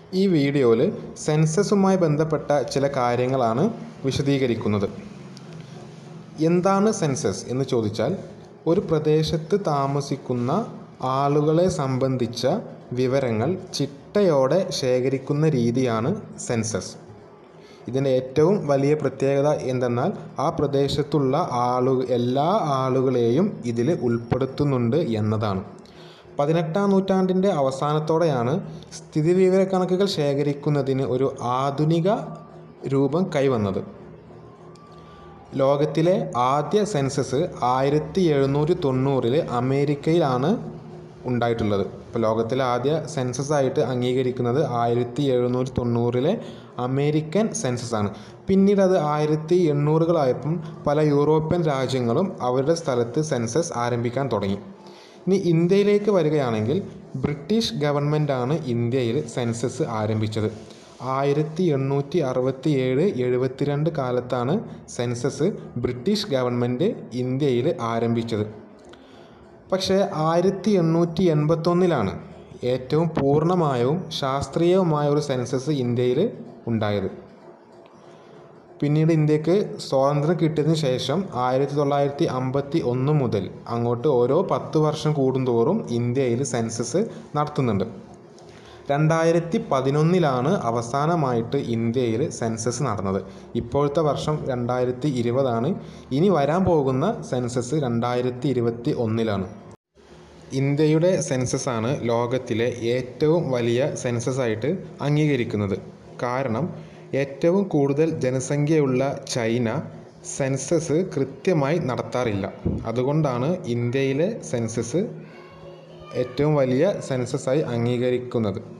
ഈ വീഡിയോയിൽ സെൻസസുമായി ബന്ധപ്പെട്ട ചില കാര്യങ്ങളാണ് വിശദീകരിക്കുന്നത് എന്താണ് സെൻസസ് എന്ന് ചോദിച്ചാൽ ഒരു പ്രദേശത്ത് താമസിക്കുന്ന ആളുകളെ സംബന്ധിച്ച വിവരങ്ങൾ ചിട്ടയോടെ ശേഖരിക്കുന്ന രീതിയാണ് സെൻസസ് ഇതിൻ്റെ ഏറ്റവും വലിയ പ്രത്യേകത എന്തെന്നാൽ ആ പ്രദേശത്തുള്ള ആളു എല്ലാ ആളുകളെയും ഇതിൽ ഉൾപ്പെടുത്തുന്നുണ്ട് എന്നതാണ് പതിനെട്ടാം നൂറ്റാണ്ടിൻ്റെ അവസാനത്തോടെയാണ് സ്ഥിതിവിവരക്കണക്കുകൾ ശേഖരിക്കുന്നതിന് ഒരു ആധുനിക രൂപം കൈവന്നത് ലോകത്തിലെ ആദ്യ സെൻസസ് ആയിരത്തി എഴുന്നൂറ്റി തൊണ്ണൂറിൽ അമേരിക്കയിലാണ് ഉണ്ടായിട്ടുള്ളത് ഇപ്പോൾ ലോകത്തിലെ ആദ്യ സെൻസസ് ആയിട്ട് അംഗീകരിക്കുന്നത് ആയിരത്തി എഴുന്നൂറ്റി തൊണ്ണൂറിലെ അമേരിക്കൻ സെൻസസ് ആണ് പിന്നീട് അത് ആയിരത്തി എണ്ണൂറുകളായപ്പം പല യൂറോപ്യൻ രാജ്യങ്ങളും അവരുടെ സ്ഥലത്ത് സെൻസസ് ആരംഭിക്കാൻ തുടങ്ങി ഇനി ഇന്ത്യയിലേക്ക് വരികയാണെങ്കിൽ ബ്രിട്ടീഷ് ഗവൺമെൻറ്റാണ് ഇന്ത്യയിൽ സെൻസസ് ആരംഭിച്ചത് ആയിരത്തി എണ്ണൂറ്റി അറുപത്തി ഏഴ് എഴുപത്തിരണ്ട് കാലത്താണ് സെൻസസ് ബ്രിട്ടീഷ് ഗവൺമെൻറ് ഇന്ത്യയിൽ ആരംഭിച്ചത് പക്ഷേ ആയിരത്തി എണ്ണൂറ്റി എൺപത്തൊന്നിലാണ് ഏറ്റവും പൂർണ്ണമായവും ശാസ്ത്രീയവുമായ ഒരു സെൻസസ് ഇന്ത്യയിൽ ഉണ്ടായത് പിന്നീട് ഇന്ത്യക്ക് സ്വാതന്ത്ര്യം കിട്ടിയതിന് ശേഷം ആയിരത്തി തൊള്ളായിരത്തി അമ്പത്തി ഒന്ന് മുതൽ അങ്ങോട്ട് ഓരോ പത്ത് വർഷം കൂടുന്തോറും ഇന്ത്യയിൽ സെൻസസ് നടത്തുന്നുണ്ട് രണ്ടായിരത്തി പതിനൊന്നിലാണ് അവസാനമായിട്ട് ഇന്ത്യയിൽ സെൻസസ് നടന്നത് ഇപ്പോഴത്തെ വർഷം രണ്ടായിരത്തി ഇരുപതാണ് ഇനി വരാൻ പോകുന്ന സെൻസസ് രണ്ടായിരത്തി ഇരുപത്തി ഒന്നിലാണ് ഇന്ത്യയുടെ സെൻസസ് ആണ് ലോകത്തിലെ ഏറ്റവും വലിയ സെൻസസ് ആയിട്ട് അംഗീകരിക്കുന്നത് കാരണം ഏറ്റവും കൂടുതൽ ജനസംഖ്യയുള്ള ചൈന സെൻസസ് കൃത്യമായി നടത്താറില്ല അതുകൊണ്ടാണ് ഇന്ത്യയിലെ സെൻസസ് ഏറ്റവും വലിയ സെൻസസായി അംഗീകരിക്കുന്നത്